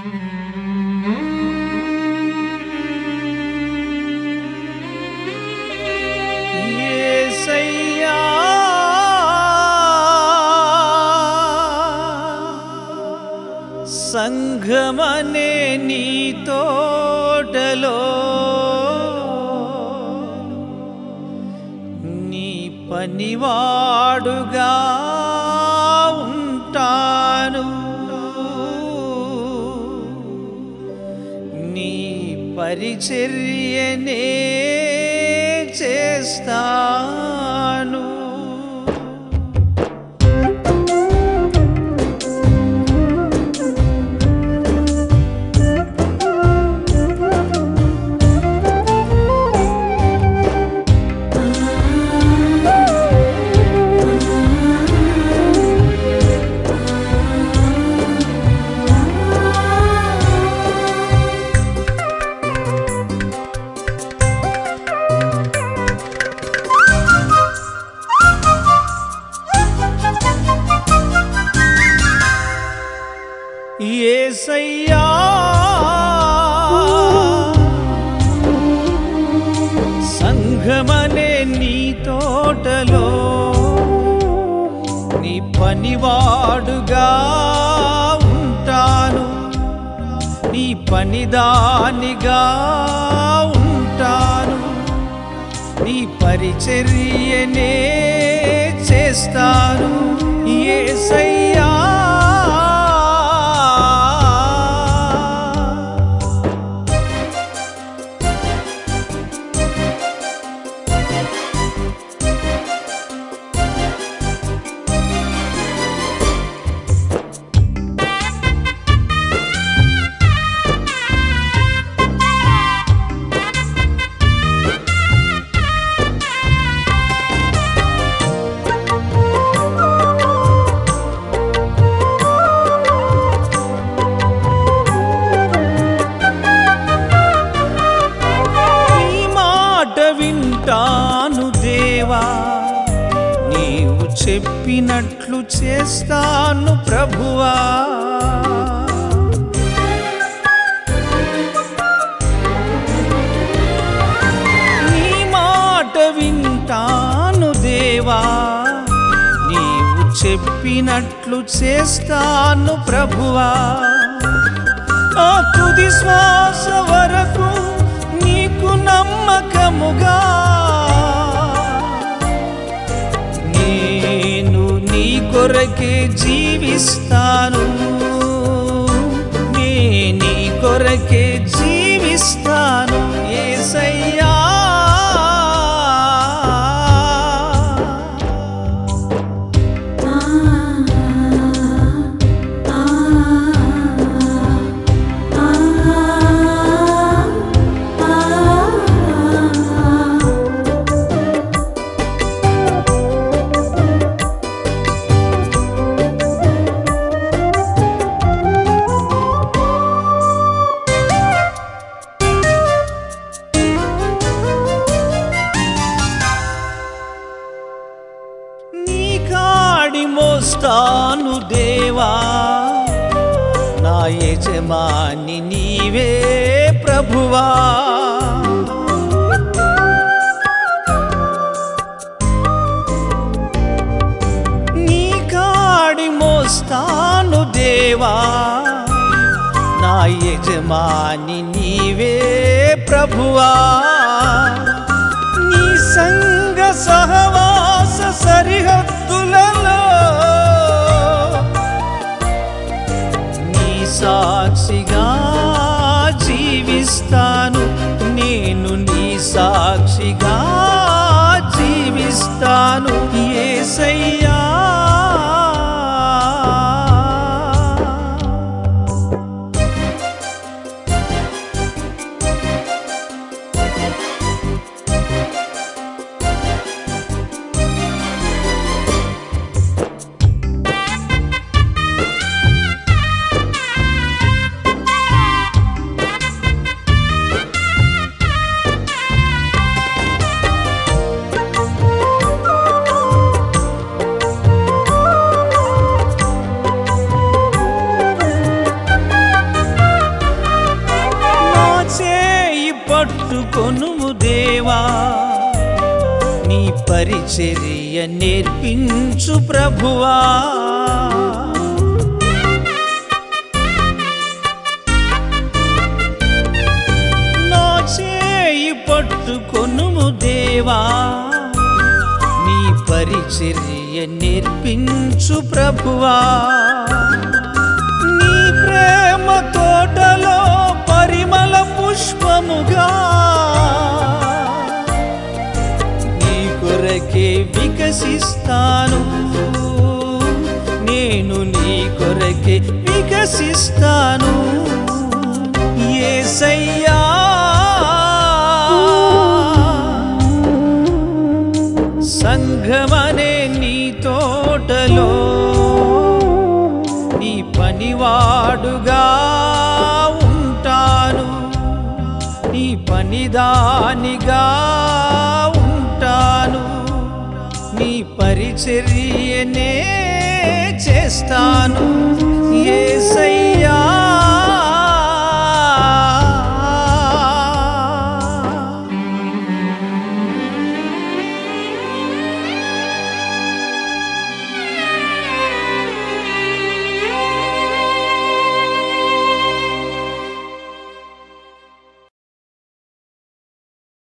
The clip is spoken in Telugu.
యేసయ్యా సంఘమనే నీ తోటలో నీ పనివాడుగా ఉంటాను నీ పరిచర్యనే చేస్తాను ఏసయ్యా సంఘమనే నీ తోటలో నీ పనివాడుగా ఉంటాను నీ పనిదానిగా ఉంటాను నీ పరిచర్యనే చేస్తాను ఏసయ్యా నీ మాట వింటాను దేవా నీవు చెప్పినట్లు చేస్తాను ప్రభువా నీ మాట వింటాను దేవా నీవు చెప్పినట్లు చేస్తాను ప్రభువా ఆ తుది శ్వాస వరకు నీకు నమ్మకముగా నేను నీ కొరకే జీవిస్తాను నే నీ కొరకే జీవిస్తాను ఏసయ్యా నీ కాడి మోస్తాను దేవా నా యజమాని నీవే ప్రభువా నీ కాడి మోస్తాను దేవా నా యజమాని నీవే ప్రభువా నీ సంగ సహవాస సరిహద్దులలో నీ సాక్షిగా జీవిస్తాను నేను నీ సాక్షిగా జీవిస్తాను ఏసయ్యా కొనుము దేవా నీ పరిచర్య నేర్పించు ప్రభువా నా చేయి పట్టుకొనుము దేవా నీ పరిచర్య నేర్పించు ప్రభువా నీ ప్రేమ తోటలో పరిమళ పుష్పముగా నీ కొరకే వికసిస్తాను నేను నీ కొరకే వికసిస్తాను ఏసయ్యా సంఘమనే నీ తోటలో నీ పనివాడుగా ఉంటాను నీ పనిదానిగా ఉంటాను నీ పరిచర్యనే చేస్తాను ఏసయ్యా